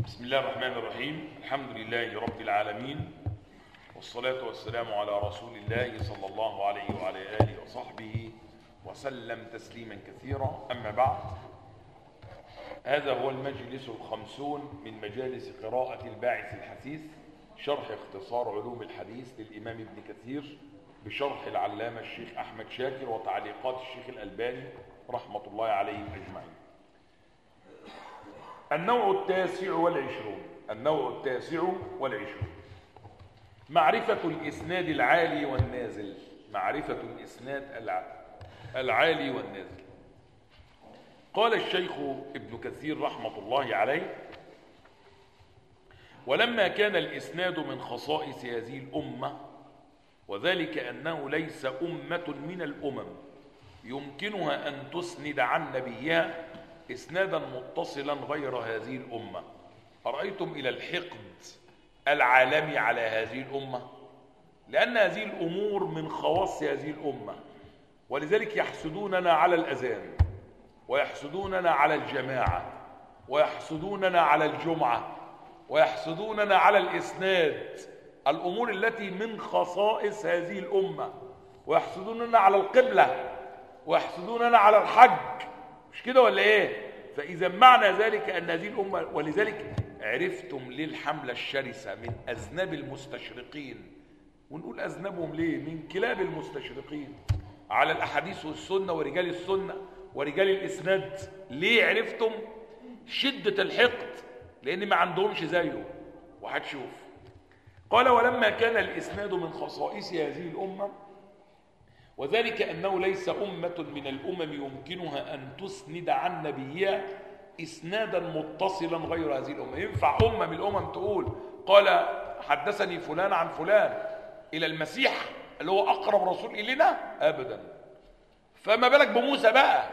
بسم الله الرحمن الرحيم الحمد لله رب العالمين والصلاة والسلام على رسول الله صلى الله عليه وعلى آله وصحبه وسلم تسليما كثيرا أما بعد هذا هو المجلس الخمسون من مجالس قراءة الباعث الحثيث شرح اختصار علوم الحديث للإمام ابن كثير بشرح العلامة الشيخ أحمد شاكر وتعليقات الشيخ الألباني رحمة الله عليهم أجمعين النوع التاسع والعشرون النوع التاسع والعشرون معرفة الإسناد العالي والنازل معرفة الإسناد الع... العالي والنازل قال الشيخ ابن كثير رحمة الله عليه ولما كان الإسناد من خصائص هذه الأمة وذلك أنه ليس أمة من الأمم يمكنها أن تسند عن نبيها إسنادا متصلا غير هذه الأمة أرأيتم إلى الحقد العالمي على هذه الأمة لأن هذه الأمور من خواص هذه الأمة ولذلك يحسدوننا على الأذان ويحسدوننا على الجماعة ويحسدوننا على الجمعة ويحسدوننا على الإسناد الأمور التي من خصائص هذه الأمة ويحسدوننا على القبلة ويحسدوننا على الحج مش كده ولا ايه فاذا معنى ذلك ان هذه الامه ولذلك عرفتم ليه الحمله الشرسه من اذناب المستشرقين ونقول اذنبهم ليه من كلاب المستشرقين على الاحاديث والسنه ورجال السنه ورجال الاسناد ليه عرفتم شده الحقد لان ما عندهمش زيه وهتشوف قال ولما كان الاسناد من خصائص هذه الامه وذلك أنه ليس أمة من الأمم يمكنها أن تسند عن نبيها إسنادا متصلا غير هذه الأمة ينفع أمة من الأمم تقول قال حدثني فلان عن فلان إلى المسيح اللي هو أقرب رسول إلينا أبدا فما بالك بموسى بقى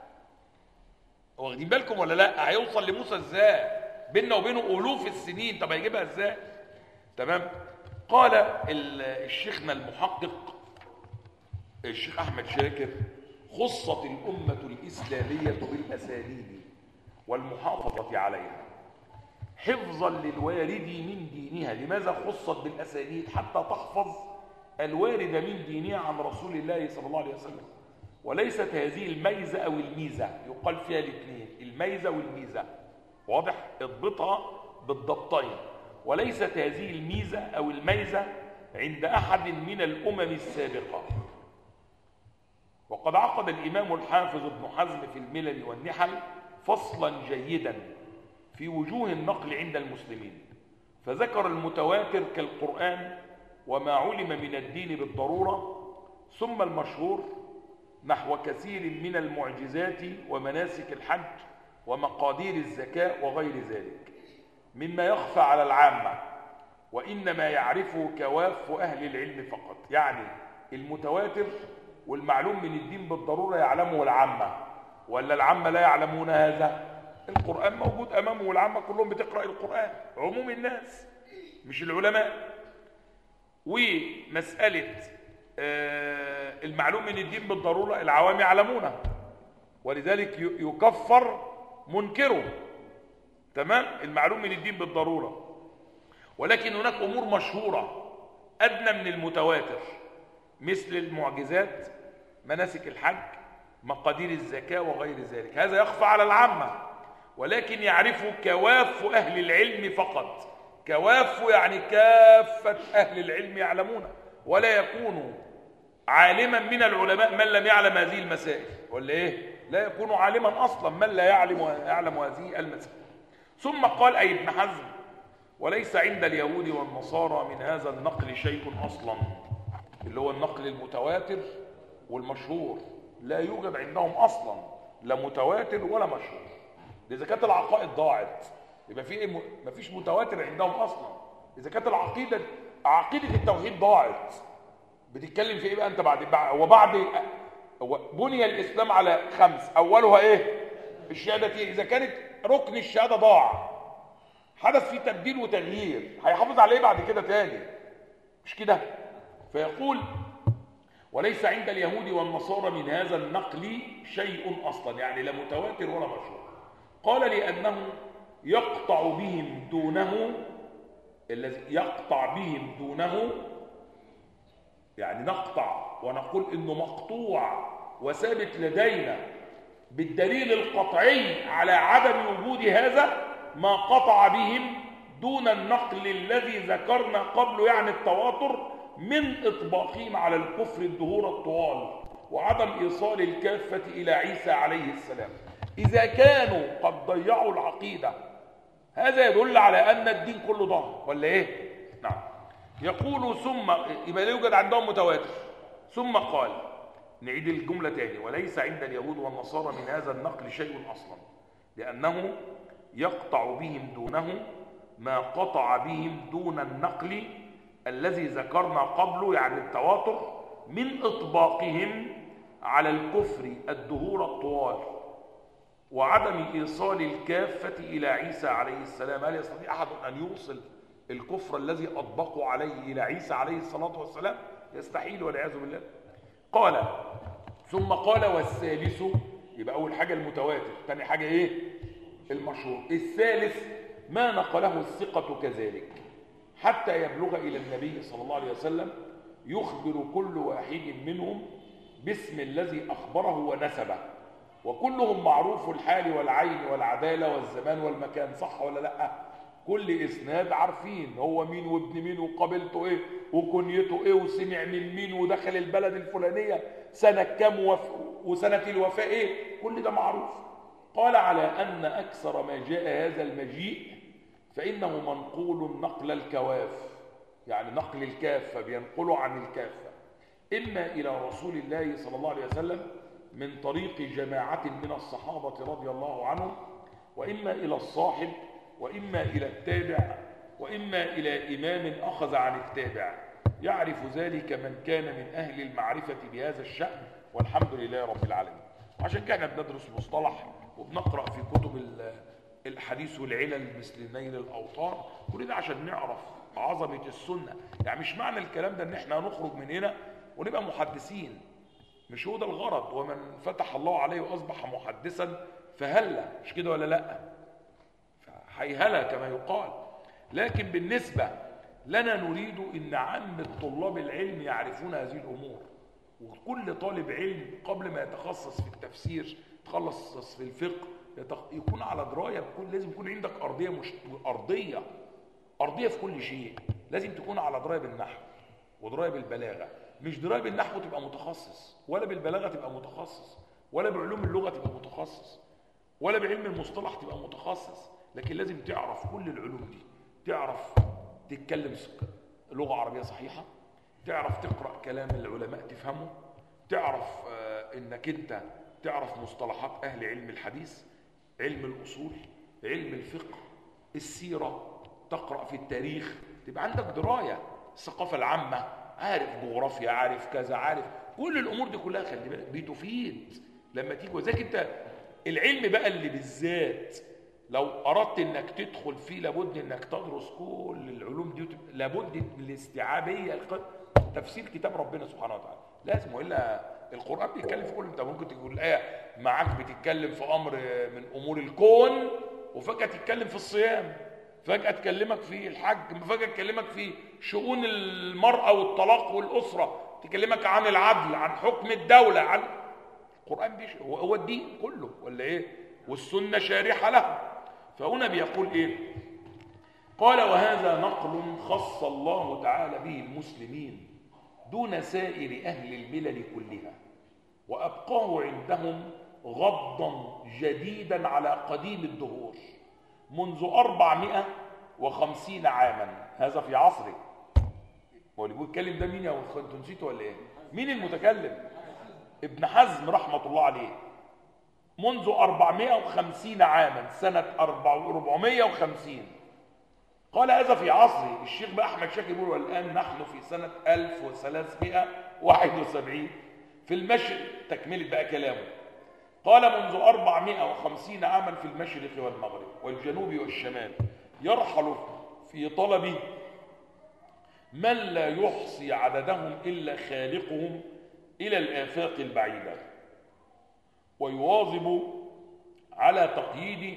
واخدين بالكم ولا لا هيوصل لموسى ازاي بيننا وبينه ألوف السنين طب هيجيبها ازاي تمام قال الشيخنا المحقق الشيخ أحمد شاكر خصت الأمة الإسلامية بالأسانيد والمحافظة عليها حفظا للوارد من دينها لماذا خصت بالأسانيد حتى تحفظ الوارد من دينها عن رسول الله صلى الله عليه وسلم وليست هذه الميزة أو الميزة يقال فيها الاثنين الميزة والميزة واضح اضبطها بالضبطين وليست هذه الميزة أو الميزة عند أحد من الأمم السابقة وقد عقد الإمام الحافظ ابن حزم في الملل والنحل فصلا جيدا في وجوه النقل عند المسلمين فذكر المتواتر كالقرآن وما علم من الدين بالضرورة ثم المشهور نحو كثير من المعجزات ومناسك الحج ومقادير الزكاة وغير ذلك مما يخفى على العامة وإنما يعرفه كواف أهل العلم فقط يعني المتواتر والمعلوم من الدين بالضرورة يعلمه العامة ولا العامة لا يعلمون هذا القرآن موجود أمامه والعامة كلهم بتقرأ القرآن عموم الناس مش العلماء ومسألة المعلوم من الدين بالضرورة العوام يعلمونه ولذلك يكفر منكره تمام المعلوم من الدين بالضرورة ولكن هناك أمور مشهورة أدنى من المتواتر مثل المعجزات مناسك الحج مقادير الزكاة وغير ذلك هذا يخفى على العامة ولكن يعرفه كواف أهل العلم فقط كواف يعني كافة أهل العلم يعلمونه ولا يكون عالما من العلماء من لم يعلم هذه المسائل ولا إيه؟ لا يكون عالما أصلا من لا يعلم, يعلم هذه المسائل ثم قال أي ابن حزم وليس عند اليهود والنصارى من هذا النقل شيء أصلا اللي هو النقل المتواتر والمشهور لا يوجد عندهم اصلا لا متواتر ولا مشهور اذا كانت العقائد ضاعت يبقى في ايه ما فيش متواتر عندهم اصلا اذا كانت العقيده عقيده التوحيد ضاعت بتتكلم في ايه بقى انت بعد هو بعد هو بني الاسلام على خمس اولها ايه الشهاده ايه اذا كانت ركن الشهاده ضاع حدث فيه تبديل وتغيير هيحافظ عليه بعد كده تاني مش كده فيقول وليس عند اليهود والنصارى من هذا النقل شيء اصلا يعني لا متواتر ولا مشهور قال لانه يقطع بهم دونه الذي يقطع بهم دونه يعني نقطع ونقول انه مقطوع وثابت لدينا بالدليل القطعي على عدم وجود هذا ما قطع بهم دون النقل الذي ذكرنا قبله يعني التواتر من إطباقهم على الكفر الدهور الطوال وعدم إيصال الكافة إلى عيسى عليه السلام إذا كانوا قد ضيعوا العقيدة هذا يدل على أن الدين كله ضاع ولا إيه؟ نعم يقول ثم يبقى يوجد عندهم متواتر ثم قال نعيد الجملة تاني وليس عند اليهود والنصارى من هذا النقل شيء أصلا لأنه يقطع بهم دونه ما قطع بهم دون النقل الذي ذكرنا قبله يعني التواتر من إطباقهم على الكفر الدهور الطوال وعدم إيصال الكافة إلى عيسى عليه السلام هل يستطيع أحد أن يوصل الكفر الذي أطبقوا عليه إلى عيسى عليه الصلاة والسلام يستحيل والعياذ بالله قال ثم قال والثالث يبقى أول حاجة المتواتر ثاني حاجة إيه المشهور الثالث ما نقله الثقة كذلك حتى يبلغ إلى النبي صلى الله عليه وسلم يخبر كل واحد منهم باسم الذي أخبره ونسبه وكلهم معروف الحال والعين والعدالة والزمان والمكان صح ولا لا كل إسناد عارفين هو مين وابن مين وقابلته إيه وكنيته إيه وسمع من مين ودخل البلد الفلانية سنة كام وف... وسنة الوفاة إيه كل ده معروف قال على أن أكثر ما جاء هذا المجيء فإنه منقول نقل الكواف يعني نقل الكافة بينقله عن الكافة إما إلى رسول الله صلى الله عليه وسلم من طريق جماعة من الصحابة رضي الله عنهم وإما إلى الصاحب وإما إلى التابع وإما إلى إمام أخذ عن التابع يعرف ذلك من كان من أهل المعرفة بهذا الشأن والحمد لله رب العالمين عشان كده بندرس مصطلح وبنقرأ في كتب الحديث والعلل مثل نيل الأوطار كل ده عشان نعرف عظمة السنة يعني مش معنى الكلام ده ان احنا هنخرج من هنا ونبقى محدثين مش هو ده الغرض ومن فتح الله عليه وأصبح محدثا فهلا مش كده ولا لا هيهلا كما يقال لكن بالنسبة لنا نريد ان عامة طلاب العلم يعرفون هذه الأمور وكل طالب علم قبل ما يتخصص في التفسير يتخصص في الفقه يكون على درايه بكل لازم يكون عندك ارضيه مش ارضيه ارضيه في كل شيء لازم تكون على درايه بالنحو ودرايه بالبلاغه مش درايه بالنحو تبقى متخصص ولا بالبلاغه تبقى متخصص ولا بعلوم اللغه تبقى متخصص ولا بعلم المصطلح تبقى متخصص لكن لازم تعرف كل العلوم دي تعرف تتكلم لغه عربيه صحيحه تعرف تقرا كلام العلماء تفهمه تعرف آه انك انت تعرف مصطلحات اهل علم الحديث علم الأصول علم الفقه السيرة تقرأ في التاريخ تبقى عندك دراية الثقافة العامة عارف جغرافيا عارف كذا عارف كل الأمور دي كلها خلي بالك بتفيد لما تيجي وذاك أنت العلم بقى اللي بالذات لو أردت أنك تدخل فيه لابد أنك تدرس كل العلوم دي لابد من الاستيعابية تفسير كتاب ربنا سبحانه وتعالى لازم وإلا القرآن بيتكلم في كل انت ممكن تقول الآية معاك بتتكلم في أمر من أمور الكون وفجأة تتكلم في الصيام فجأة تكلمك في الحج فجأة تكلمك في شؤون المرأة والطلاق والأسرة تكلمك عن العدل عن حكم الدولة عن القرآن بيش هو, هو الدين كله ولا إيه والسنة شارحة له فهنا بيقول إيه قال وهذا نقل خص الله تعالى به المسلمين دون سائر أهل الملل كلها وأبقاه عندهم غضا جديدا على قديم الدهور منذ أربعمائة وخمسين عاما هذا في عصره هو اللي بيتكلم ده مين يا انتوا نسيتوا ولا ايه مين المتكلم ابن حزم رحمة الله عليه منذ 450 عاما سنة 450 قال هذا في عصري الشيخ بقى أحمد شاكر يقول والآن نحن في سنة 1371 في المشرق تكملة بقى كلامه قال منذ 450 عاما في المشرق والمغرب والجنوب والشمال يرحل في طلب من لا يحصي عددهم إلا خالقهم إلى الآفاق البعيدة ويواظب على تقييد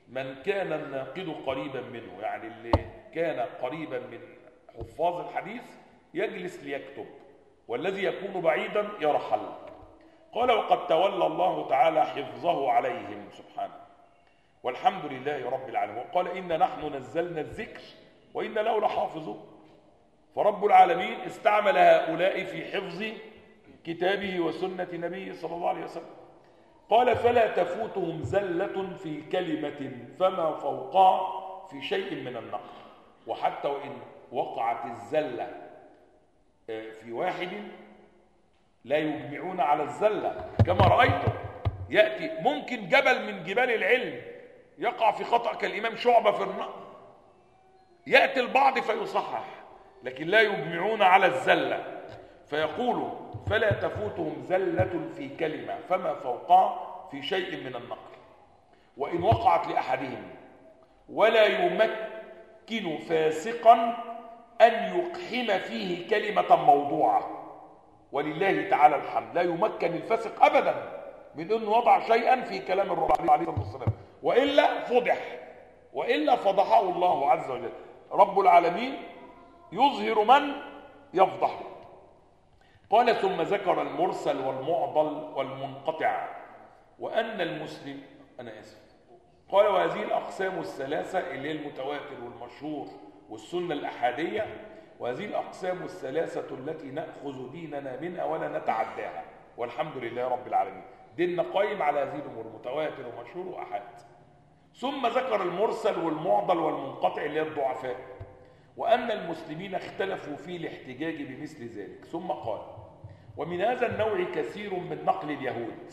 من كان الناقد قريبا منه يعني اللي كان قريبا من حفاظ الحديث يجلس ليكتب والذي يكون بعيدا يرحل قال وقد تولى الله تعالى حفظه عليهم سبحانه والحمد لله رب العالمين وقال إن نحن نزلنا الذكر وإن له لحافظون فرب العالمين استعمل هؤلاء في حفظ كتابه وسنة نبيه صلى الله عليه وسلم قال فلا تفوتهم زلة في كلمة فما فوقها في شيء من النقل وحتى وإن وقعت الزلة آه، في واحد لا يجمعون على الزلة كما رأيتم يأتي ممكن جبل من جبال العلم يقع في خطأ كالإمام شعبة في النقل يأتي البعض فيصحح لكن لا يجمعون على الزلة فيقول فلا تفوتهم زلة في كلمة فما فوقها في شيء من النقل وإن وقعت لأحدهم ولا يمكن فاسقا أن يقحم فيه كلمة موضوعة ولله تعالى الحمد لا يمكن الفاسق أبدا من أنه وضع شيئا في كلام الرسول عليه الصلاة والسلام وإلا فضح وإلا فضحه الله عز وجل رب العالمين يظهر من يفضح قال ثم ذكر المرسل والمعضل والمنقطع وأن المسلم أنا آسف قال وهذه الأقسام الثلاثة اللي هي المتواتر والمشهور والسنة الأحادية وهذه الأقسام الثلاثة التي نأخذ ديننا منها ولا نتعداها والحمد لله رب العالمين ديننا قائم على هذه الأمور متواتر ومشهور وأحاد ثم ذكر المرسل والمعضل والمنقطع اللي هي الضعفاء وأن المسلمين اختلفوا في الاحتجاج بمثل ذلك ثم قال ومن هذا النوع كثير من نقل اليهود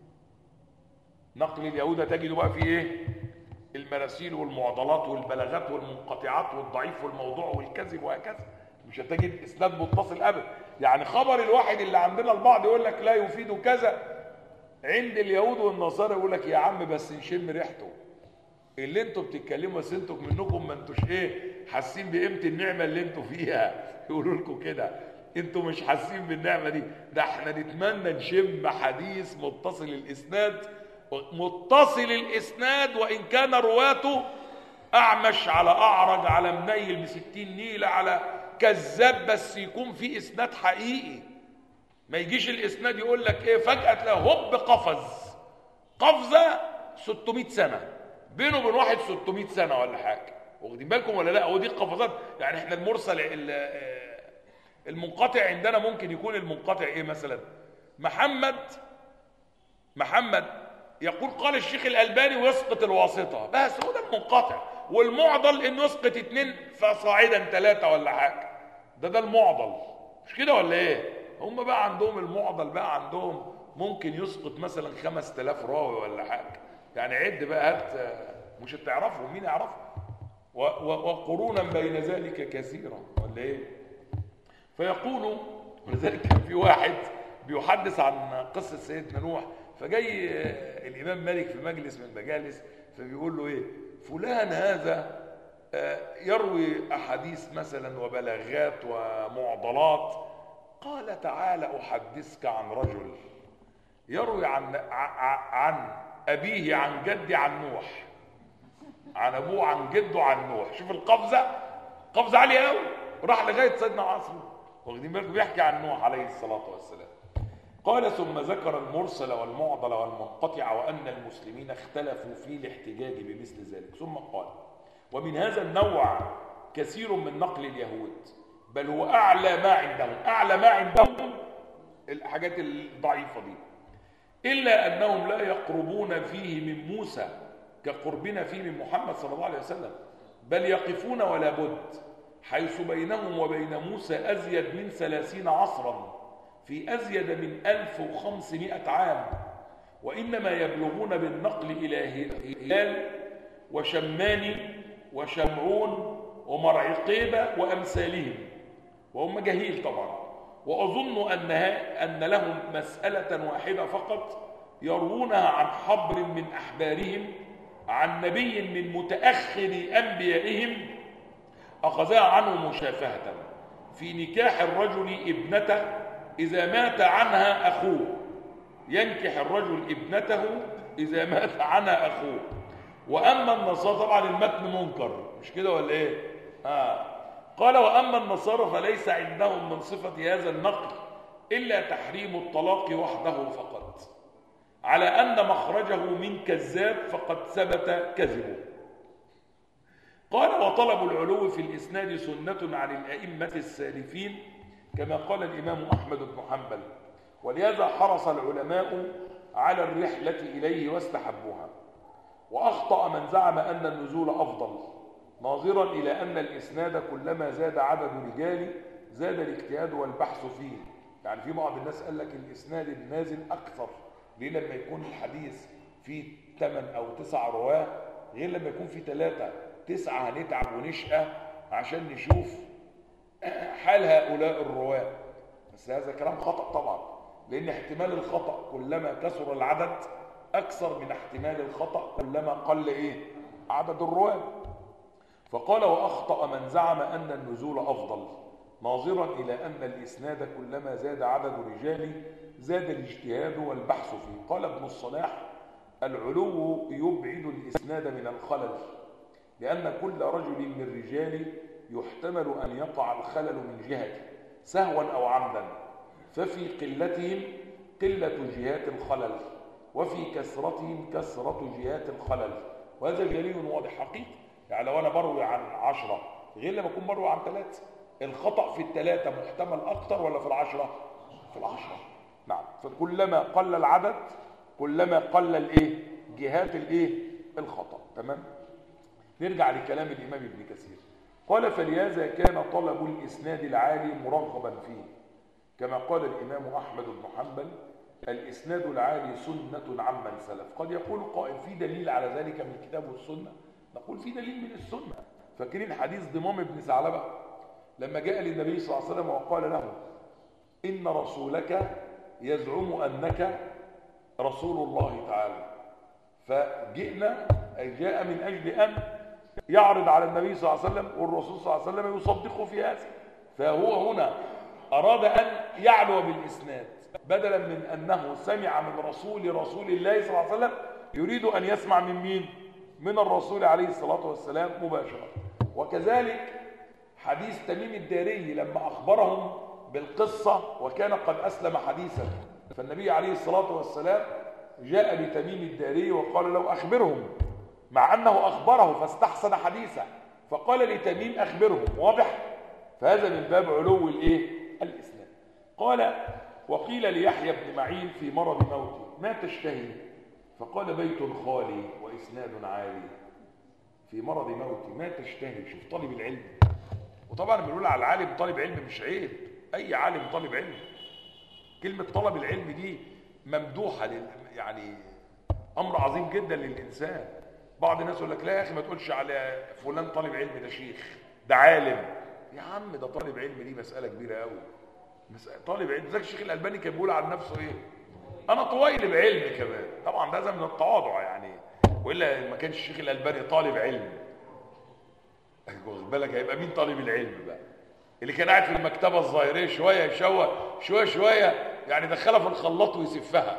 نقل اليهود تجد بقى في ايه المراسيل والمعضلات والبلاغات والمنقطعات والضعيف والموضوع والكذب وهكذا مش هتجد اسناد متصل ابدا يعني خبر الواحد اللي عندنا البعض يقول لك لا يفيد كذا عند اليهود والنصارى يقول لك يا عم بس نشم ريحته اللي انتوا بتتكلموا بس انتوا منكم ما انتوش ايه حاسين بقيمه النعمه اللي انتوا فيها يقولوا لكم كده انتوا مش حاسين بالنعمه دي ده احنا نتمنى نشم حديث متصل الاسناد متصل الاسناد وان كان رواته اعمش على اعرج على منيل بستين نيله على كذاب بس يكون في اسناد حقيقي ما يجيش الاسناد يقول لك ايه فجاه تلاقي هوب قفز قفزه 600 سنه بينه وبين واحد 600 سنه ولا حاجه واخدين بالكم ولا لا هو دي القفزات يعني احنا المرسل المنقطع عندنا ممكن يكون المنقطع ايه مثلا محمد محمد يقول قال الشيخ الألباني ويسقط الواسطة بس هو ده المنقطع والمعضل انه يسقط اتنين فصاعدا ثلاثة ولا حاجة ده ده المعضل مش كده ولا ايه هم بقى عندهم المعضل بقى عندهم ممكن يسقط مثلا خمس تلاف راوي ولا حاجة يعني عد بقى هات مش هتعرفوا مين يعرفه وقرونا بين ذلك كثيرا ولا ايه فيقول ولذلك كان في واحد بيحدث عن قصة سيدنا نوح فجاي الإمام مالك في مجلس من المجالس فبيقول له إيه فلان هذا يروي أحاديث مثلا وبلاغات ومعضلات قال تعالى أحدثك عن رجل يروي عن عن أبيه عن جدي عن نوح عن أبوه عن جده عن نوح شوف القفزة قفزة عالية قوي راح لغاية سيدنا عاصم واخدين بالكم بيحكي عن نوح عليه الصلاة والسلام قال ثم ذكر المرسل والمعضل والمنقطع وأن المسلمين اختلفوا في الاحتجاج بمثل ذلك ثم قال ومن هذا النوع كثير من نقل اليهود بل هو أعلى ما عندهم أعلى ما عندهم الحاجات الضعيفة دي إلا أنهم لا يقربون فيه من موسى كقربنا فيه من محمد صلى الله عليه وسلم بل يقفون ولا بد حيث بينهم وبين موسى أزيد من ثلاثين عصرا في أزيد من ألف وخمسمائة عام وإنما يبلغون بالنقل إلى هلال وشماني وشمعون ومرعقيبة وأمثالهم وهم جهيل طبعا وأظن أنها أن لهم مسألة واحدة فقط يروونها عن حبر من أحبارهم عن نبي من متأخر أنبيائهم أخذها عنه مشافهة في نكاح الرجل ابنته إذا مات عنها أخوه ينكح الرجل ابنته إذا مات عنها أخوه واما النصارى طبعا المتن منكر مش كده ولا ايه آه. قال واما النصارى فليس عندهم من صفه هذا النقل الا تحريم الطلاق وحده فقط على ان مخرجه من كذاب فقد ثبت كذبه قال وطلب العلو في الاسناد سنه عن الائمه السالفين كما قال الامام احمد بن حنبل ولهذا حرص العلماء على الرحله اليه واستحبوها وأخطأ من زعم أن النزول أفضل ناظرا إلى أن الإسناد كلما زاد عدد رجال زاد الاجتهاد والبحث فيه يعني في بعض الناس قال لك الإسناد النازل أكثر ليه لما يكون الحديث فيه ثمان أو تسع رواه غير لما يكون فيه ثلاثة تسعة هنتعب ونشقى عشان نشوف حال هؤلاء الرواه بس هذا كلام خطأ طبعا لأن احتمال الخطأ كلما كثر العدد أكثر من احتمال الخطأ كلما قل إيه عدد الرواة فقال وأخطأ من زعم أن النزول أفضل ناظرا إلى أن الإسناد كلما زاد عدد رجال زاد الاجتهاد والبحث فيه قال ابن الصلاح العلو يبعد الإسناد من الخلل لأن كل رجل من رجال يحتمل أن يقع الخلل من جهته سهوا أو عمدا ففي قلتهم قلة جهات الخلل وفي كثرتهم كثرة جهات الخلل وهذا جليل واضح حقيقي يعني لو أنا بروي عن عشرة غير لما أكون بروي عن ثلاثة الخطأ في الثلاثة محتمل أكتر ولا في العشرة في العشرة نعم فكلما قل العدد كلما قل الايه جهات الايه الخطأ تمام نرجع لكلام الإمام ابن كثير قال فلهذا كان طلب الإسناد العالي مرغبا فيه كما قال الإمام أحمد بن حنبل الإسناد العالي سنة عمن سلف قد يقول قائل في دليل على ذلك من الكتاب والسنة نقول في دليل من السنة فاكرين حديث ضمام بن ثعلبة لما جاء للنبي صلى الله عليه وسلم وقال له إن رسولك يزعم أنك رسول الله تعالى فجئنا أي جاء من أجل أن يعرض على النبي صلى الله عليه وسلم والرسول صلى الله عليه وسلم يصدقه في هذا فهو هنا أراد أن يعلو بالإسناد بدلا من أنه سمع من رسول رسول الله صلى الله عليه وسلم يريد أن يسمع من مين؟ من الرسول عليه الصلاة والسلام مباشرة وكذلك حديث تميم الداري لما أخبرهم بالقصة وكان قد أسلم حديثا فالنبي عليه الصلاة والسلام جاء لتميم الداري وقال له أخبرهم مع أنه أخبره فاستحسن حديثه فقال لتميم أخبرهم واضح فهذا من باب علو الإيه؟ الإسلام قال وقيل ليحيى بن معين في مرض موته ما تشتهي فقال بيت خالي وإسناد عالي في مرض موتي ما تشتهي شوف طالب العلم وطبعا بنقول على العالم طالب علم مش عيب أي عالم طالب علم كلمة طلب العلم دي ممدوحة لل... يعني أمر عظيم جدا للإنسان بعض الناس يقول لك لا يا أخي ما تقولش على فلان طالب علم ده شيخ ده عالم يا عم ده طالب علم دي مسألة كبيرة قوي مسألة طالب علم ذاك الشيخ الألباني كان بيقول عن نفسه إيه أنا طويل بعلم كمان طبعا ده من التواضع يعني وإلا ما كانش الشيخ الألباني طالب علم واخد بالك هيبقى مين طالب العلم بقى اللي كان قاعد في المكتبة الظاهرية شوية يشوى شوية شوية يعني دخلها في الخلاط ويسفها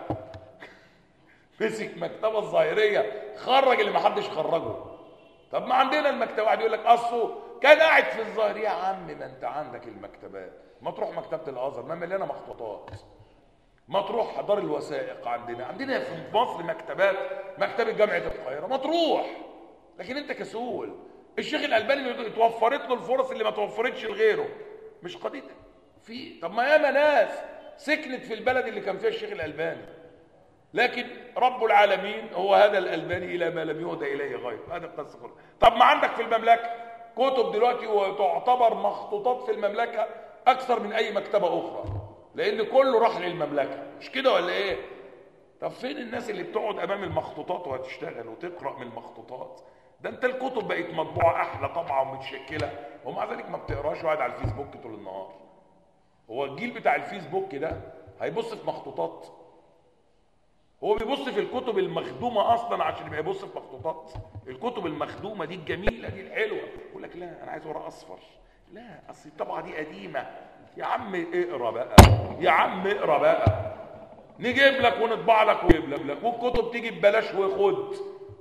مسك مكتبة الظاهرية خرج اللي ما حدش خرجه طب ما عندنا المكتبة واحد يقول لك اصله كان قاعد في الظاهرية يا عم ما انت عندك المكتبات ما تروح مكتبة الازهر ما مليانة مخطوطات ما تروح دار الوثائق عندنا عندنا في مصر مكتبات مكتبة جامعة القاهرة ما تروح لكن انت كسول الشيخ الألباني اتوفرت له الفرص اللي ما توفرتش لغيره مش قضيتك في طب ما ياما ناس سكنت في البلد اللي كان فيها الشيخ الألباني لكن رب العالمين هو هذا الألباني إلى ما لم يهدى إليه غيره هذا القصة كلها طب ما عندك في المملكة كتب دلوقتي وتعتبر مخطوطات في المملكة أكثر من أي مكتبة أخرى لأن كله راح للمملكة مش كده ولا إيه طب فين الناس اللي بتقعد أمام المخطوطات وهتشتغل وتقرأ من المخطوطات ده انت الكتب بقت مطبوعه احلى طبعه ومتشكله ومع ذلك ما بتقراش وقاعد على الفيسبوك طول النهار هو الجيل بتاع الفيسبوك ده هيبص في مخطوطات هو بيبص في الكتب المخدومه اصلا عشان يبقى يبص في مخطوطات الكتب المخدومه دي الجميله دي الحلوه يقول لك لا انا عايز ورق اصفر لا اصل الطبعه دي قديمه يا عم اقرا بقى يا عم اقرا بقى نجيب لك ونطبع لك ويجيب لك والكتب تيجي ببلاش وخد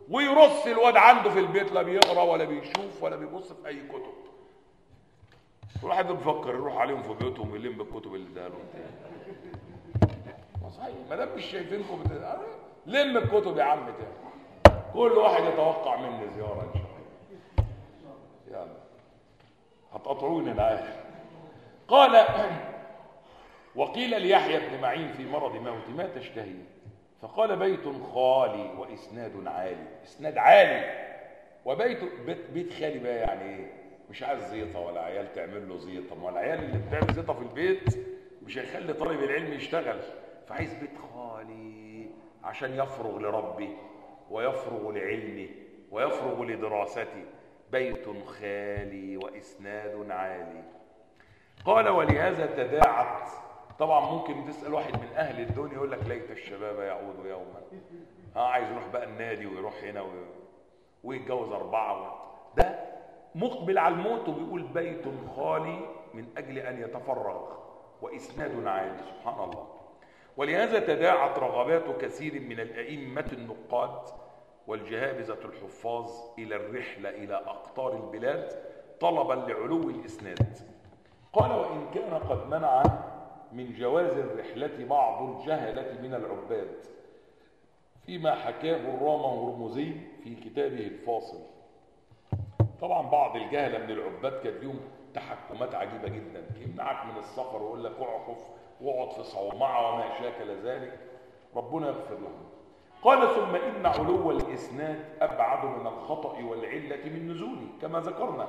ويرص الواد عنده في البيت لا بيقرا ولا بيشوف ولا بيبص في اي كتب الواحد بيفكر يروح عليهم في بيوتهم ويلم الكتب اللي اداها لهم ما صحيح ما دام مش شايفينكم بت... لم الكتب يا عم تاني كل واحد يتوقع مني زياره ان شاء الله يلا هتقطعوني انا عارف قال وقيل ليحيى بن معين في مرض موت ما تشتهي فقال بيت خالي واسناد عالي اسناد عالي وبيت بيت, بيت خالي بقى يعني ايه مش عايز زيطه ولا عيال تعمل له زيطه ما العيال اللي بتعمل زيطه في البيت مش هيخلي طالب العلم يشتغل فعايز بيت خالي عشان يفرغ لربه ويفرغ لعلمه ويفرغ لدراسته بيت خالي واسناد عالي قال ولهذا تداعت طبعا ممكن تسال واحد من اهل الدنيا يقول لك ليت الشباب يعود يوما ها عايز يروح بقى النادي ويروح هنا و... ويتجوز اربعه و... ده مقبل على الموت وبيقول بيت خالي من اجل ان يتفرغ واسناد عالي سبحان الله ولهذا تداعت رغبات كثير من الائمه النقاد والجهابذه الحفاظ الى الرحله الى اقطار البلاد طلبا لعلو الاسناد قال وان كان قد منع من جواز الرحلة بعض الجهلة من العباد فيما حكاه الرامة هرمزي في كتابه الفاصل طبعا بعض الجهلة من العباد كان لهم تحكمات عجيبة جدا يمنعك من السفر ويقول لك اعكف واقعد في صومعة وما شاكل ذلك ربنا يغفر لهم قال ثم إن علو الإسناد أبعد من الخطأ والعلة من نزوله كما ذكرنا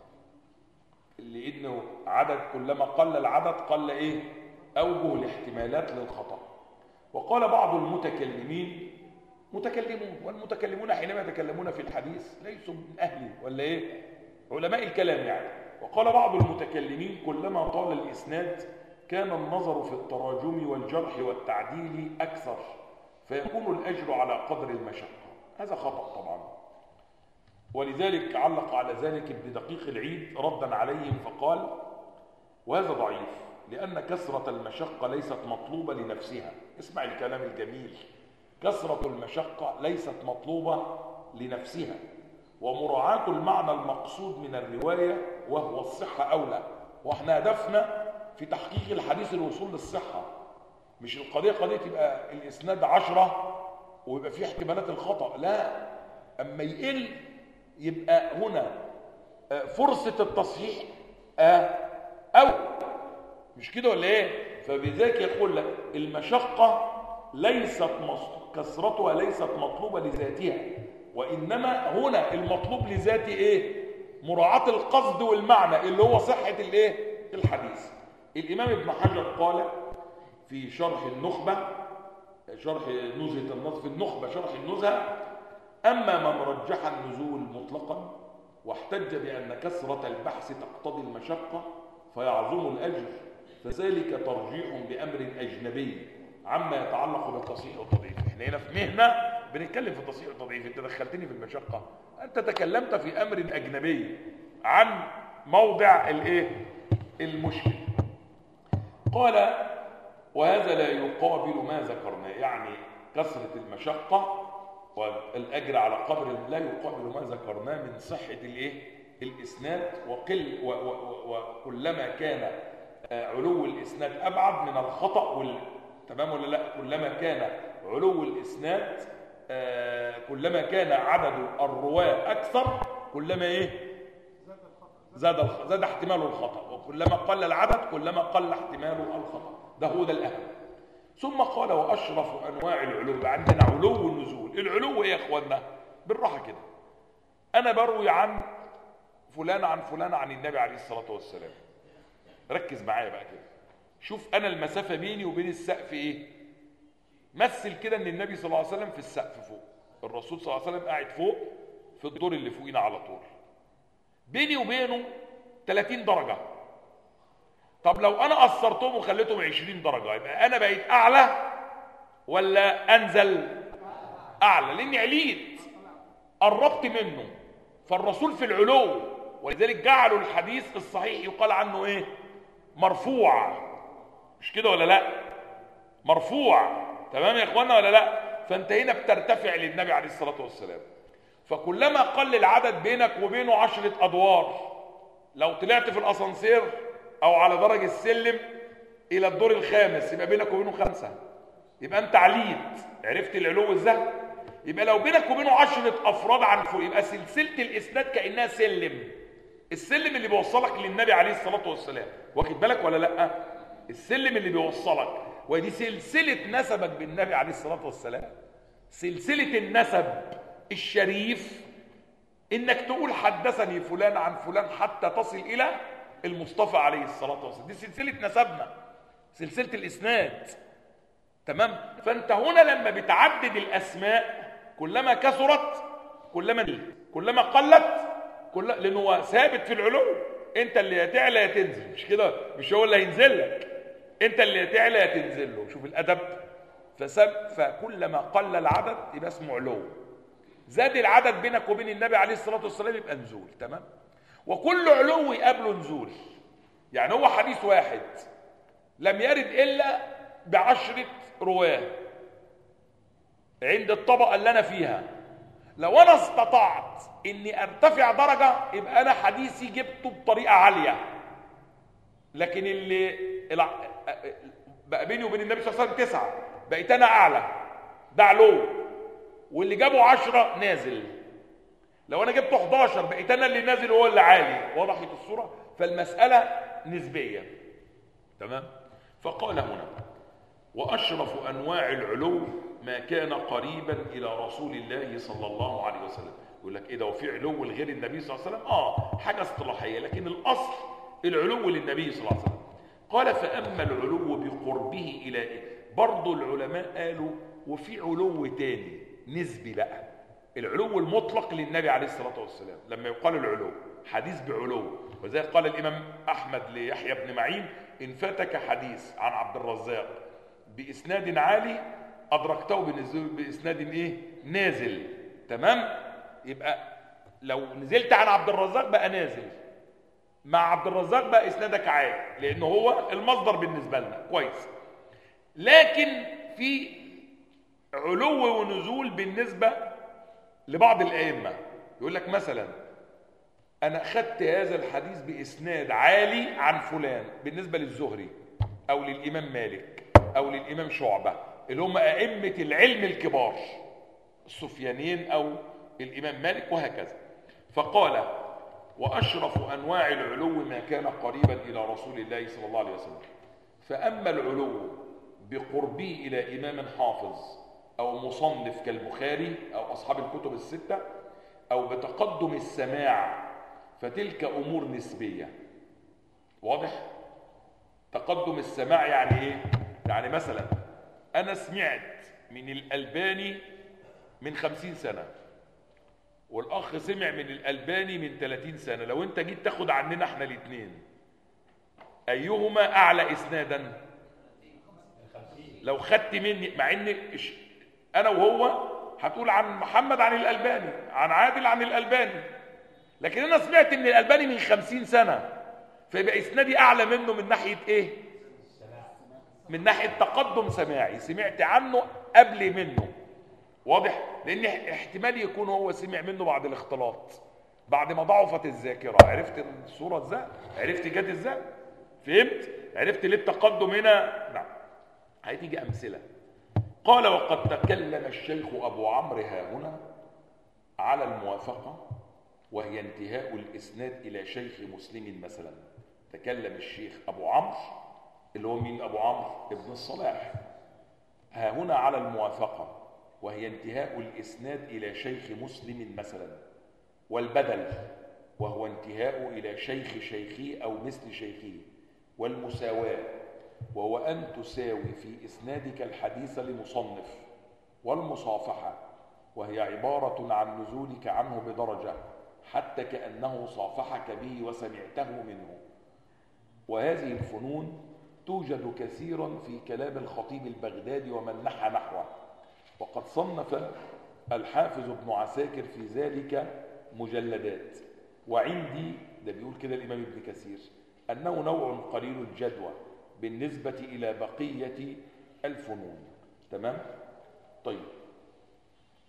لأنه عدد كلما قل العدد قل إيه أوجه الاحتمالات للخطأ وقال بعض المتكلمين متكلمون والمتكلمون حينما يتكلمون في الحديث ليسوا من أهله ولا إيه علماء الكلام يعني وقال بعض المتكلمين كلما طال الإسناد كان النظر في التراجم والجرح والتعديل أكثر فيكون الأجر على قدر المشقة هذا خطأ طبعا ولذلك علق على ذلك ابن دقيق العيد ردا عليهم فقال وهذا ضعيف لأن كثرة المشقة ليست مطلوبة لنفسها اسمع الكلام الجميل كثرة المشقة ليست مطلوبة لنفسها ومراعاة المعنى المقصود من الرواية وهو الصحة أولى واحنا هدفنا في تحقيق الحديث الوصول للصحة مش القضية قضية يبقى الإسناد عشرة ويبقى فيه احتمالات الخطأ لا أما يقل يبقى هنا فرصة التصحيح أو مش كده ولا ايه فبذلك يقول لك المشقة ليست كثرتها ليست مطلوبة لذاتها وإنما هنا المطلوب لذاته ايه مراعاة القصد والمعنى اللي هو صحة الايه الحديث الإمام ابن حجر قال في شرح النخبة شرح نزهة النص في النخبة شرح النزهة أما من رجح النزول مطلقا واحتج بأن كثرة البحث تقتضي المشقة فيعظم الأجر فذلك ترجيح بأمر أجنبي عما يتعلق بالتصحيح والتضعيف احنا هنا في مهنة بنتكلم في التصحيح والتضعيف انت دخلتني في المشقة انت تكلمت في أمر أجنبي عن موضع الايه المشكل قال وهذا لا يقابل ما ذكرنا يعني كثرة المشقة والأجر على قدر لا يقابل ما ذكرناه من صحة الايه الإسناد وقل وكلما كان علو الإسناد أبعد من الخطأ وال... تمام ولا لا كلما كان علو الإسناد كلما كان عدد الرواة أكثر كلما إيه زاد الخ... زاد احتمال الخطأ وكلما قل العدد كلما قل احتمال الخطأ ده هو ده الأهم ثم قال وأشرف أنواع العلو عندنا علو النزول العلو إيه يا أخوانا بالراحة كده أنا بروي عن فلان عن فلان عن النبي عليه الصلاة والسلام ركز معايا بقى كده شوف أنا المسافة بيني وبين السقف إيه مثل كده ان النبي صلى الله عليه وسلم في السقف فوق الرسول صلى الله عليه وسلم قاعد فوق في الدور اللي فوقينا على طول بيني وبينه 30 درجة طب لو انا قصرتهم وخليتهم 20 درجة يبقى انا بقيت اعلى ولا انزل اعلى لاني عليت قربت منه فالرسول في العلو ولذلك جعلوا الحديث الصحيح يقال عنه ايه مرفوع مش كده ولا لا مرفوع تمام يا اخوانا ولا لا فانت هنا بترتفع للنبي عليه الصلاه والسلام فكلما قل العدد بينك وبينه عشرة أدوار لو طلعت في الأسانسير أو على درج السلم إلى الدور الخامس يبقى بينك وبينه خمسة يبقى أنت عليت عرفت العلو إزاي يبقى لو بينك وبينه عشرة أفراد عن فوق يبقى سلسلة الإسناد كأنها سلم السلم اللي بيوصلك للنبي عليه الصلاة والسلام واخد بالك ولا لأ السلم اللي بيوصلك ودي سلسلة نسبك بالنبي عليه الصلاة والسلام سلسلة النسب الشريف انك تقول حدثني فلان عن فلان حتى تصل الى المصطفى عليه الصلاة والسلام دي سلسلة نسبنا سلسلة الاسناد تمام فانت هنا لما بتعدد الاسماء كلما كثرت كلما نلت كلما قلت كل لانه هو ثابت في العلو انت اللي هتعلى يا تنزل مش كده مش هو اللي هينزل لك انت اللي هتعلى يا تنزل له شوف الادب فسب فكلما قل العدد يبقى اسمه علو زاد العدد بينك وبين النبي عليه الصلاه والسلام يبقى نزول تمام وكل علو يقابله نزول يعني هو حديث واحد لم يرد الا بعشره رواه عند الطبقه اللي انا فيها لو انا استطعت اني ارتفع درجه يبقى انا حديثي جبته بطريقه عاليه لكن اللي بقى بيني وبين النبي صلى الله عليه وسلم تسعه بقيت انا اعلى ده علو واللي جابه عشرة نازل لو انا جبته 11 بقيت انا اللي نازل هو اللي عالي وضحت الصوره فالمساله نسبيه تمام فقال هنا واشرف انواع العلو ما كان قريبا الى رسول الله صلى الله عليه وسلم يقول لك ايه ده وفي علو لغير النبي صلى الله عليه وسلم اه حاجه اصطلاحيه لكن الاصل العلو للنبي صلى الله عليه وسلم قال فاما العلو بقربه الى إيه؟ برضه العلماء قالوا وفي علو تاني نسبي بقى العلو المطلق للنبي عليه الصلاه والسلام لما يقال العلو حديث بعلو وزي قال الامام احمد ليحيى بن معين ان فاتك حديث عن عبد الرزاق باسناد عالي ادركته باسناد ايه نازل تمام يبقى لو نزلت عن عبد الرزاق بقى نازل مع عبد الرزاق بقى اسنادك عالي لانه هو المصدر بالنسبه لنا كويس لكن في علو ونزول بالنسبه لبعض الائمه يقول لك مثلا انا خدت هذا الحديث باسناد عالي عن فلان بالنسبه للزهري او للامام مالك او للامام شعبه اللي هم ائمه العلم الكبار السفيانيين او الامام مالك وهكذا فقال واشرف انواع العلو ما كان قريبا الى رسول الله صلى الله عليه وسلم فاما العلو بقربه الى امام حافظ او مصنف كالبخاري او اصحاب الكتب السته او بتقدم السماع فتلك امور نسبيه واضح تقدم السماع يعني ايه يعني مثلا انا سمعت من الالباني من خمسين سنه والاخ سمع من الالباني من 30 سنه لو انت جيت تاخد عننا احنا الاثنين ايهما اعلى اسنادا لو خدت مني مع ان انا وهو هتقول عن محمد عن الالباني عن عادل عن الالباني لكن انا سمعت من الالباني من خمسين سنه فيبقى اسنادي اعلى منه من ناحيه ايه من ناحيه تقدم سماعي سمعت عنه قبل منه واضح لان احتمال يكون هو سمع منه بعد الاختلاط بعد ما ضعفت الذاكره عرفت الصوره ازاي عرفت جت ازاي فهمت عرفت ليه التقدم هنا نعم هتيجي امثله قال وقد تكلم الشيخ ابو عمرو ها هنا على الموافقه وهي انتهاء الاسناد الى شيخ مسلم مثلا تكلم الشيخ ابو عمرو اللي هو مين ابو عمرو ابن الصلاح ها هنا على الموافقه وهي انتهاء الإسناد إلى شيخ مسلم مثلا والبدل وهو انتهاء إلى شيخ شيخي أو مثل شيخه والمساواة وهو أن تساوي في إسنادك الحديث لمصنف والمصافحة وهي عبارة عن نزولك عنه بدرجة حتى كأنه صافحك به وسمعته منه وهذه الفنون توجد كثيرا في كلام الخطيب البغدادي ومن نحى نحوه وقد صنف الحافظ ابن عساكر في ذلك مجلدات وعندي ده بيقول كده الإمام ابن كثير أنه نوع قليل الجدوى بالنسبة إلى بقية الفنون تمام؟ طيب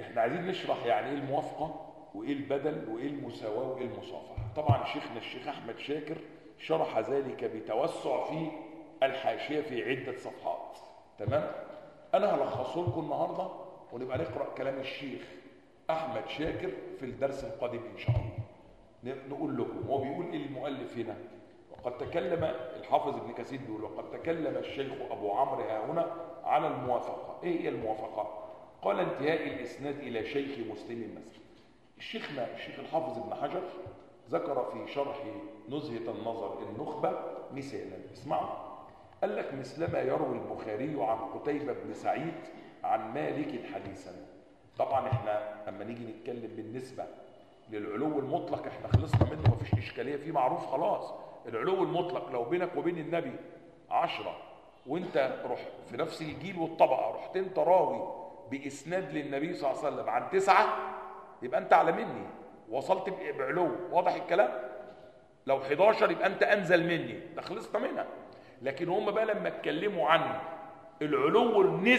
احنا عايزين نشرح يعني ايه الموافقه وايه البدل وايه المساواه وايه المصافحه طبعا شيخنا الشيخ احمد شاكر شرح ذلك بتوسع في الحاشيه في عده صفحات تمام انا هلخصه لكم النهارده ونبقى نقرا كلام الشيخ احمد شاكر في الدرس القادم ان شاء الله نقول لكم هو بيقول ايه المؤلف هنا وقد تكلم الحافظ ابن كثير بيقول وقد تكلم الشيخ ابو عمرو ها هنا على الموافقه ايه هي الموافقه قال انتهاء الاسناد الى شيخ مسلم مثلا الشيخنا الشيخ الحافظ ابن حجر ذكر في شرح نزهه النظر النخبه مثالا اسمعوا قال لك مثلما يروي البخاري عن قتيبة بن سعيد عن مالك حديثا طبعا احنا اما نيجي نتكلم بالنسبة للعلو المطلق احنا خلصنا منه مفيش اشكالية فيه معروف خلاص العلو المطلق لو بينك وبين النبي عشرة وانت روح في نفس الجيل والطبقة رحت انت راوي باسناد للنبي صلى الله عليه وسلم عن تسعة يبقى انت اعلى مني وصلت بعلو واضح الكلام لو 11 يبقى انت انزل مني ده خلصنا منها لكن هم بقى لما اتكلموا عن العلو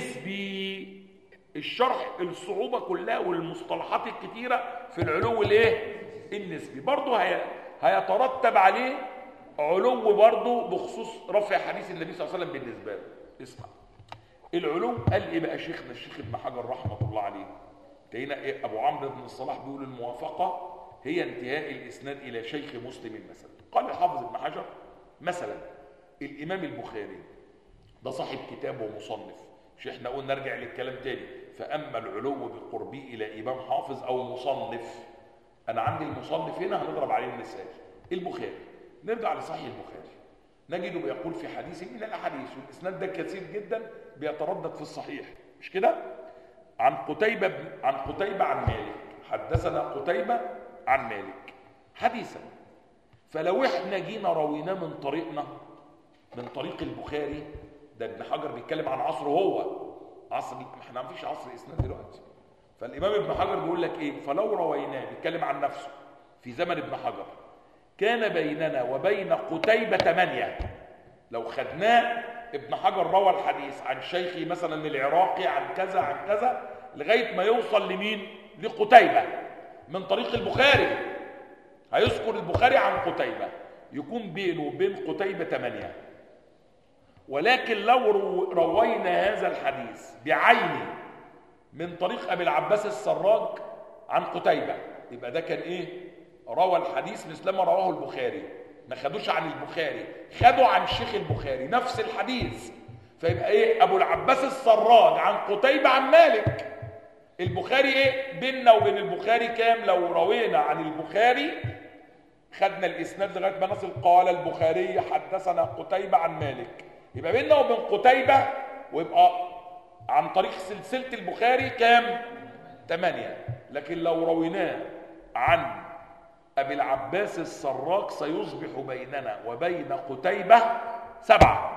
النسبي الشرح الصعوبة كلها والمصطلحات الكتيرة في العلو الايه النسبي برضه هي هيترتب عليه علو برضه بخصوص رفع حديث النبي صلى الله عليه وسلم بالنسبة له اسمع العلو قال ايه بقى شيخنا الشيخ ابن حجر رحمة الله عليه تلاقينا إيه ابو عمرو بن الصلاح بيقول الموافقة هي انتهاء الاسناد الى شيخ مسلم مثلا قال الحافظ ابن حجر مثلا الامام البخاري ده صاحب كتاب ومصنف مش احنا قلنا نرجع للكلام تاني فاما العلو بقربه الى امام حافظ او مصنف انا عندي المصنف هنا هنضرب عليه المثال البخاري نرجع لصحيح البخاري نجده بيقول في حديث من الاحاديث والاسناد ده كثير جدا بيتردد في الصحيح مش كده عن قتيبة عن قتيبة عن مالك حدثنا قتيبة عن مالك حديثا فلو احنا جينا رويناه من طريقنا من طريق البخاري ده ابن حجر بيتكلم عن عصره هو عصر ما احنا ما فيش عصر اسناد دلوقتي فالامام ابن حجر بيقول لك ايه فلو رويناه بيتكلم عن نفسه في زمن ابن حجر كان بيننا وبين قتيبة ثمانية لو خدناه ابن حجر روى الحديث عن شيخي مثلا العراقي عن كذا عن كذا لغاية ما يوصل لمين لقتيبة من طريق البخاري هيذكر البخاري عن قتيبة يكون بينه وبين قتيبة ثمانية ولكن لو روينا هذا الحديث بعينه من طريق أبي العباس السراج عن قتيبة يبقى ده كان إيه روى الحديث مثلما رواه البخاري ما خدوش عن البخاري خدوا عن شيخ البخاري نفس الحديث فيبقى ايه ابو العباس السراج عن قتيبة عن مالك البخاري ايه بيننا وبين البخاري كام لو روينا عن البخاري خدنا الاسناد لغايه ما نصل قال البخاري حدثنا قتيبة عن مالك يبقى بيننا وبين قتيبة ويبقى عن طريق سلسلة البخاري كام ثمانية لكن لو رويناه عن أبي العباس السراق سيصبح بيننا وبين قتيبة سبعة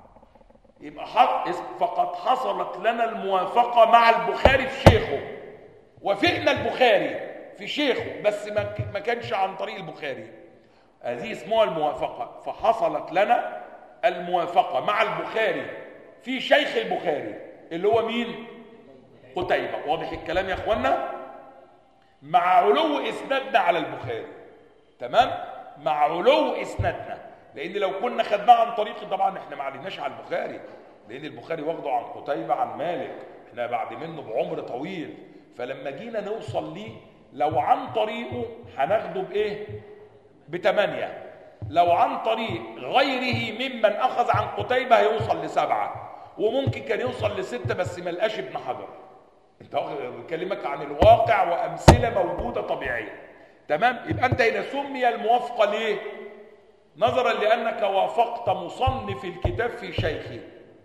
يبقى فقد حصلت لنا الموافقة مع البخاري في شيخه وفقنا البخاري في شيخه بس ما كانش عن طريق البخاري هذه اسمها الموافقة فحصلت لنا الموافقة مع البخاري في شيخ البخاري اللي هو مين قتيبة واضح الكلام يا اخوانا مع علو اسنادنا على البخاري تمام مع علو اسنادنا لان لو كنا خدناه عن طريق طبعا احنا ما عليناش على البخاري لان البخاري واخده عن قتيبة عن مالك احنا بعد منه بعمر طويل فلما جينا نوصل ليه لو عن طريقه هناخده بايه بثمانية لو عن طريق غيره ممن اخذ عن قتيبة هيوصل لسبعة وممكن كان يوصل لستة بس ما لقاش ابن حجر انت بكلمك عن الواقع وامثله موجوده طبيعيه تمام يبقى انت هنا سمي الموافقه ليه نظرا لانك وافقت مصنف الكتاب في شيخه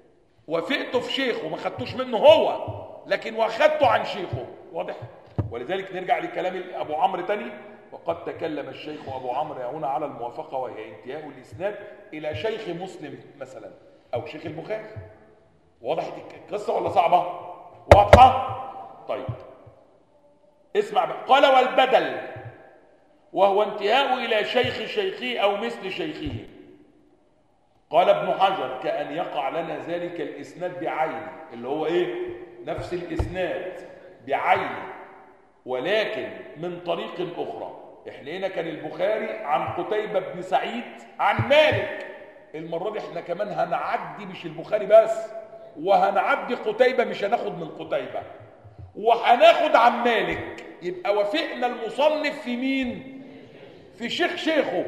وافقته في شيخه ما خدتوش منه هو لكن واخدته عن شيخه واضح ولذلك نرجع لكلام ابو عمرو تاني وقد تكلم الشيخ ابو عمرو هنا على الموافقه وهي انتهاء الاسناد الى شيخ مسلم مثلا او شيخ البخاري وضحت القصه ولا صعبه واضحه طيب اسمع بقى قال والبدل وهو انتهاء إلى شيخ شيخه أو مثل شيخه قال ابن حجر كأن يقع لنا ذلك الإسناد بعينه اللي هو إيه نفس الإسناد بعينه ولكن من طريق اخرى احنا هنا كان البخاري عن قتيبة بن سعيد عن مالك المرة دي احنا كمان هنعدي مش البخاري بس وهنعدي قتيبة مش هناخد من قتيبة وهناخد عن مالك يبقى وافقنا المصنف في مين في شيخ شيخه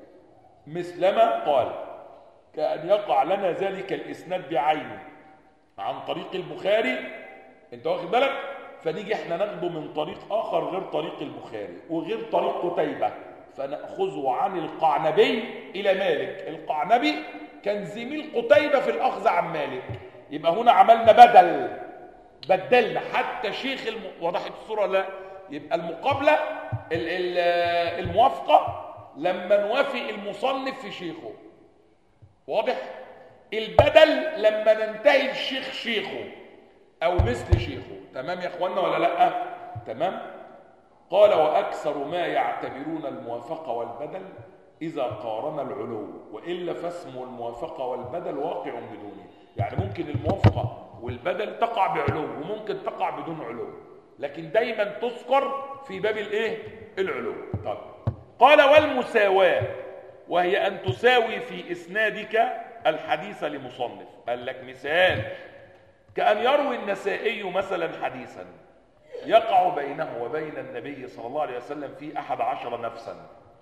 مثلما قال كأن يقع لنا ذلك الإسناد بعينه عن طريق البخاري انت واخد بالك فنيجي احنا ناخده من طريق آخر غير طريق البخاري وغير طريق قتيبة فنأخذه عن القعنبي إلى مالك القعنبي كان زميل قتيبة في الأخذ عن مالك يبقى هنا عملنا بدل بدلنا حتى شيخ الم... وضحت الصورة لا يبقى المقابلة ال... ال... الموافقة لما نوافق المصنف في شيخه واضح البدل لما ننتهي الشيخ شيخه او مثل شيخه تمام يا اخوانا ولا لا تمام قال واكثر ما يعتبرون الموافقه والبدل اذا قارن العلو والا فاسم الموافقه والبدل واقع بدونه يعني ممكن الموافقه والبدل تقع بعلو وممكن تقع بدون علو لكن دايما تذكر في باب الايه العلو طيب قال والمساواه وهي ان تساوي في اسنادك الحديث لمصنف قال لك مثال كأن يروي النسائي مثلا حديثا يقع بينه وبين النبي صلى الله عليه وسلم في أحد عشر نفسا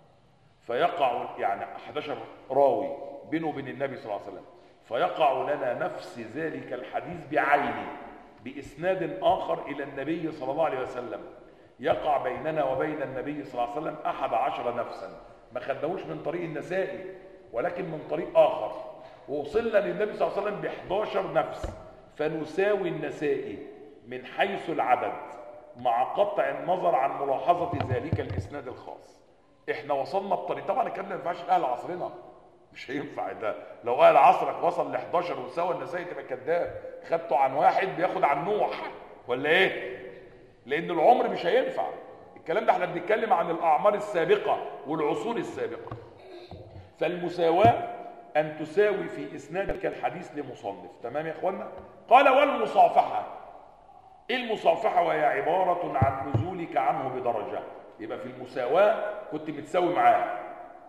فيقع يعني 11 راوي بينه وبين النبي صلى الله عليه وسلم فيقع لنا نفس ذلك الحديث بعينه بإسناد آخر إلى النبي صلى الله عليه وسلم يقع بيننا وبين النبي صلى الله عليه وسلم أحد عشر نفسا ما خدناهوش من طريق النسائي ولكن من طريق آخر ووصلنا للنبي صلى الله عليه وسلم ب 11 نفس فنساوي النسائي من حيث العدد مع قطع النظر عن ملاحظة ذلك الإسناد الخاص احنا وصلنا بطريق طبعا الكلام ده ما ينفعش اهل عصرنا مش هينفع ده لو اهل عصرك وصل ل 11 وساوى النسائي تبقى كذاب خدته عن واحد بياخد عن نوح ولا ايه لان العمر مش هينفع الكلام ده احنا بنتكلم عن الاعمار السابقه والعصور السابقه فالمساواه أن تساوي في إسنادك الحديث لمصنف تمام يا إخوانا قال والمصافحة إيه المصافحة وهي عبارة عن نزولك عنه بدرجة يبقى في المساواة كنت متساوي معاه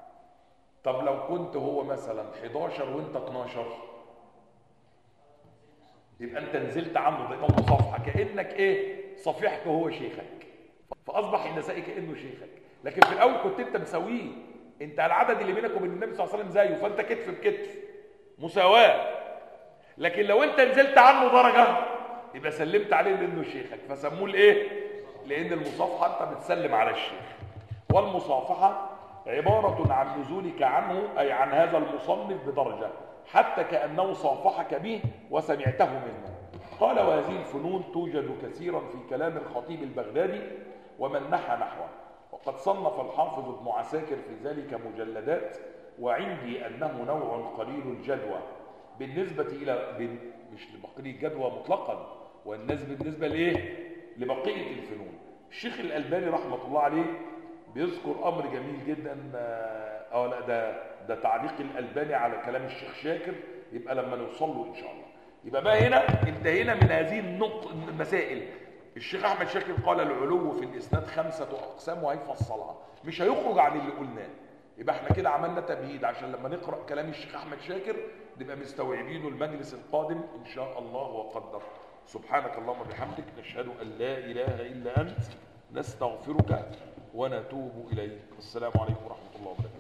طب لو كنت هو مثلا 11 وانت 12 يبقى انت نزلت عنه ده مصافحة كأنك ايه صفيحته هو شيخك فأصبح النسائي كأنه شيخك لكن في الأول كنت انت مساويه انت العدد اللي بينك وبين النبي صلى الله عليه وسلم زيه فانت كتف بكتف مساواه لكن لو انت نزلت عنه درجه يبقى سلمت عليه لانه شيخك فسموه الايه لان المصافحه انت بتسلم على الشيخ والمصافحه عباره عن نزولك عنه اي عن هذا المصنف بدرجه حتى كانه صافحك به وسمعته منه قال وهذه الفنون توجد كثيرا في كلام الخطيب البغدادي ومن نحى نحوه وقد صنف الحافظ ابن عساكر في ذلك مجلدات وعندي أنه نوع قليل الجدوى بالنسبة إلى مش لبقية الجدوى مطلقا والناس بالنسبة لإيه؟ لبقية الفنون الشيخ الألباني رحمة الله عليه بيذكر أمر جميل جدا اه لا ده ده تعليق الألباني على كلام الشيخ شاكر يبقى لما نوصل له إن شاء الله يبقى بقى هنا انتهينا من هذه النقط المسائل الشيخ احمد شاكر قال العلو في الاسناد خمسه اقسام وهيفصلها مش هيخرج عن اللي قلناه يبقى احنا كده عملنا تمهيد عشان لما نقرا كلام الشيخ احمد شاكر نبقى مستوعبينه المجلس القادم ان شاء الله وقدر سبحانك اللهم وبحمدك نشهد ان لا اله الا انت نستغفرك ونتوب اليك السلام عليكم ورحمه الله وبركاته